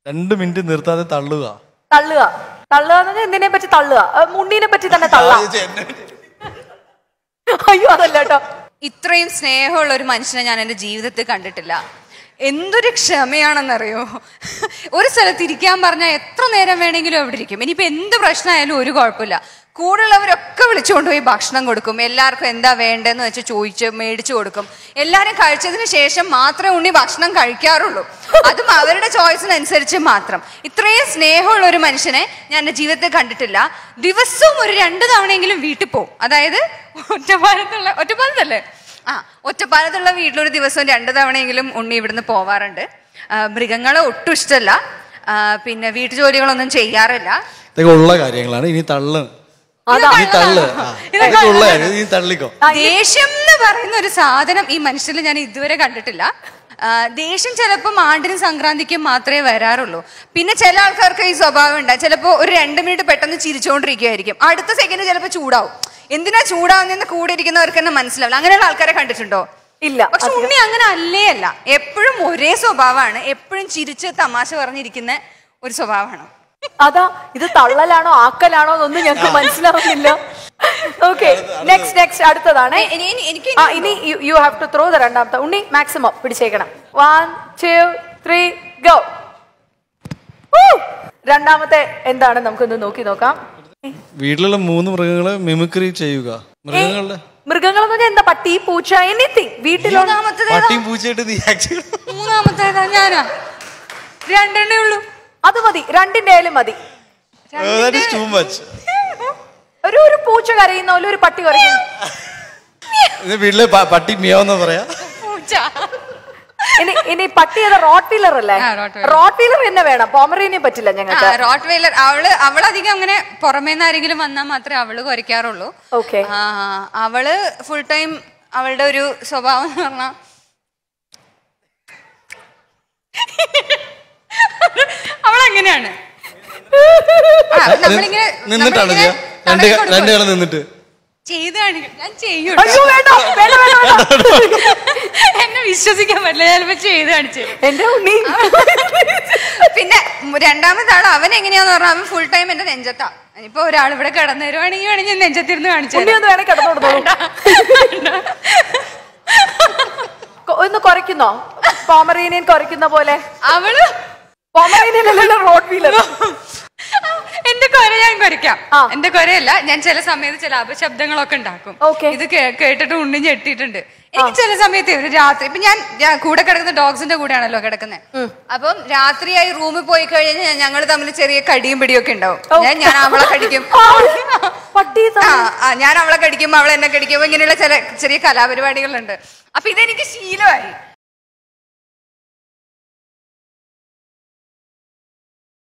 രണ്ട് മിനിറ്റ് നിർത്താതെ തള്ളുക തള്ളുക തള്ളുക എന്ന് പറഞ്ഞാൽ എന്തിനെ പറ്റി തള്ളുക ആ, മുണ്ടീനെ പറ്റി തന്നെ തള്ളാം അയ്യോ അതല്ല കേട്ടോ ഇത്രയും സ്നേഹമുള്ള ഒരു മനുഷ്യനെ ഞാൻ എൻ്റെ ജീവിതത്തിൽ കണ്ടിട്ടില്ല എന്തൊരു ക്ഷമയാണെന്നറിയോ ഒരു സ്ഥലത്ത് ഇരിക്കാൻ പറഞ്ഞാൽ എത്ര നേരം വേണമെങ്കിലും അവിടെ ഇരിക്കും ഇനിയിപ്പോൾ എന്ത് പ്രശ്നമായാലും ഒരു കുഴപ്പമില്ല കൂടുള്ളവരൊക്കെ വിളിച്ചുകൊണ്ട് പോയി ഭക്ഷണം കൊടുക്കും എല്ലാവർക്കും എന്താ വേണ്ടതെന്ന് വെച്ച് ചോദിച്ച് മേടിച്ചു കൊടുക്കും എല്ലാവരും കഴിച്ചതിന് ശേഷം മാത്രമേ ഉണ്ണി ഭക്ഷണം കഴിക്കാറുള്ളൂ അതും അവരുടെ ചോയ്സിനനുസരിച്ച് മാത്രം ഇത്രയും സ്നേഹമുള്ള ഒരു മനുഷ്യനെ ഞാൻ എൻ്റെ ജീവിതത്തിൽ കണ്ടിട്ടില്ല ദിവസവും ഒരു രണ്ട് തവണയെങ്കിലും വീട്ടിൽ പോകും അതായത് ഒറ്റപ്പാലത്തുള്ള ഒറ്റപ്പാലത്തല്ലേ ആ ഒറ്റപ്പാലത്തുള്ള വീട്ടിലൊരു ദിവസം രണ്ട് തവണയെങ്കിലും ഉണ്ണി ഇവിടുന്ന് പോവാറുണ്ട് ആ, മൃഗങ്ങളെ ഒട്ടും ഇഷ്ടമല്ല ആ, പിന്നെ വീട്ടുജോലികളൊന്നും ചെയ്യാറില്ല ഇതൊക്കെ ഉള്ള കാര്യങ്ങളാണ് ഇനി തള്ളു അതാ ഇനി തള്ളു ആ, ഇതൊക്കെ ഉള്ള കാര്യം ഇനി തള്ളിക്കോ ദേഷ്യം എന്ന് പറയുന്ന ഒരു സാധനം ഈ മനുഷ്യരിൽ ഞാൻ ഇതുവരെ കണ്ടിട്ടില്ല ആ, ദേഷ്യം ചിലപ്പോൾ ആണ്ടിനും സംക്രാന്തിക്കും മാത്രമേ വരാറുള്ളൂ പിന്നെ ചില ആൾക്കാർക്ക് ഈ സ്വഭാവം ഉണ്ടാകും ചിലപ്പോൾ ഒരു രണ്ട് മിനിറ്റ് പെട്ടെന്ന് ചിരിച്ചുകൊണ്ടിരിക്കുകയായിരിക്കും അടുത്ത സെക്കൻഡ് ചിലപ്പോൾ ചൂടാവും എന്തിനാ ചൂടാവുന്നതെന്ന് കൂടെ ഇരിക്കുന്നവർക്ക് തന്നെ മനസ്സിലാവില്ല അങ്ങനെയുള്ള ആൾക്കാരെ കണ്ടിട്ടുണ്ടോ ഇല്ല പക്ഷെ ഉണ്ണി അങ്ങനെ അല്ലേ അല്ല എപ്പോഴും ഒരേ സ്വഭാവമാണ് എപ്പോഴും ചിരിച്ച് തമാശ പറഞ്ഞിരിക്കുന്ന ഒരു സ്വഭാവമാണ് അതാ ഇത് തള്ളലാണോ ആക്കലാണോ എന്നൊന്നും ഞങ്ങൾക്ക് മനസ്സിലാവുന്നില്ല ഓക്കെ നെക്സ്റ്റ് നെക്സ്റ്റ് അടുത്തതാണ് എ- ഇനി- ഇനി- എനിക്ക് ആ ഇനി you have to throw the രണ്ടാമത്തെ ഉണ്ണി മാക്സിമം പിടിച്ചേക്കണം വൺ ടു ത്രീ ഗോ രണ്ടാമത്തെ എന്താണ് നമുക്കൊന്ന് നോക്കി നോക്കാം വീട്ടിലുള്ള മൂന്ന് മൃഗങ്ങളെ മിമിക്രി ചെയ്യുക മൃഗങ്ങളുടെ മൃഗങ്ങൾ എന്ന് പറഞ്ഞാൽ എന്താ പട്ടി പൂച്ച എനിത്തിങ് വീട്ടിലുള്ള മൂന്നാമത്തത് പട്ടിയും പൂച്ചയായിട്ട് നീ ആക്ഷൻ മൂന്നാമത്തേതാ ഞാനാ രണ്ടെണ്ണേ ഉള്ളൂ അത് മതി രണ്ടിന്റെ ആയാലും മതി ടു മച്ച് ഒരു ഒരു പൂച്ച കരയുന്ന പോലെ ഒരു പട്ടി കരയുന്നു ഇത് വീട്ടില് പ- പട്ടി മിയാവെന്നാ പറയാ പൂച്ച ഇനി ഇനി പട്ടി അത് റോട്ട് വീലർ അല്ലേ ആ, Rottweiler. റോട്ട് വീലർ തന്നെ വേണം പോമറേനിയെ പറ്റില്ല ഞങ്ങൾക്ക് റോട്ട് വെയിലർ അവള് അവളധികം അങ്ങനെ പുറമേന്ന് ആരെങ്കിലും വന്നാൽ മാത്രമേ അവള് കുറയ്ക്കാറുള്ളൂ ഓക്കെ ആ, അവള് ഫുൾ ടൈം അവളുടെ ഒരു സ്വഭാവം എന്ന് പറഞ്ഞാൽ അവളെങ്ങനെയാണ് ആ, നമ്മളിങ്ങനെ നിന്നിട്ടാണ് നമ്മളിങ്ങനെ ചെയ്യാ രണ്ട് തടവി ക- കൊടുക്കും. രണ്ട് കളി നിന്നിട്ട് ചെയ്ത് കാണിക്കും ഞാൻ ചെയ്യും അയ്യോ വേണ്ട വേണ്ട വേണ്ട വേണ്ട എന്നെ വിശ്വസിക്കാൻ പറ്റില്ല ഞാൻ ചിലപ്പോ ചെയ്ത് കാണിച്ചു തരും. എന്റെ ഉണ്ണി പിന്നെ മ് രണ്ടാമത്തെ ആൾ അവൻ എങ്ങനെയാന്ന് പറഞ്ഞാൽ അവൻ ഫുൾ ടൈം എന്റെ നെഞ്ചത്താ ഇനിയിപ്പോ ഒരാൾ ഇവിടെ കിടന്നു തരുവാണെങ്കിൽ വേണമെങ്കിൽ ഞാൻ നെഞ്ചത്തിരുന്ന് കാണിച്ചു ഉണ്ണി തരാം. ഒന്ന് വേണേ കിടന്നോടുന്നു ഒന്ന് കുറയ്ക്കുന്നോ പോമറേനിയൻ കുറയ്ക്കുന്ന പോലെ അവള് പോമറേനിയൻ അല്ലല്ലോ റോഡ് വീലർ എന്റെ കൊര ഞാൻ കുരയ്ക്കാം ആ. എന്റെ കൊരയല്ല ഞാൻ ചില സമയത്ത് ചില അപശബ്ദങ്ങളൊക്കെ ഉണ്ടാക്കും Okay. ഇത് കേ- കേട്ടിട്ട് ഉണ്ണി ഞെട്ടിയിട്ടുണ്ട് എനിക്ക് ചില സമയത്ത് ഒരു രാത്രി ഇപ്പൊ ഞാൻ ഞാൻ കൂടെ കിടക്കുന്ന ഡോഗ്സിന്റെ കൂടെയാണല്ലോ കിടക്കുന്നത് അപ്പം രാത്രിയായി റൂമിൽ പോയി കഴിഞ്ഞാൽ ഞങ്ങൾ തമ്മിൽ ചെറിയ കടിയും പിടിയും ഒക്കെ ഉണ്ടാവും ഞാൻ ഞാൻ അവളെ കടിക്കും പട്ടി ആ ആ, ഞാൻ അവളെ കടിക്കുമ്പോ അവൾ എന്നെ കടിക്കുമ്പോ ഇങ്ങനെയുള്ള ചില ചെറിയ കലാപരിപാടികളുണ്ട് അപ്പൊ ഇതെനിക്ക് ശീലമായി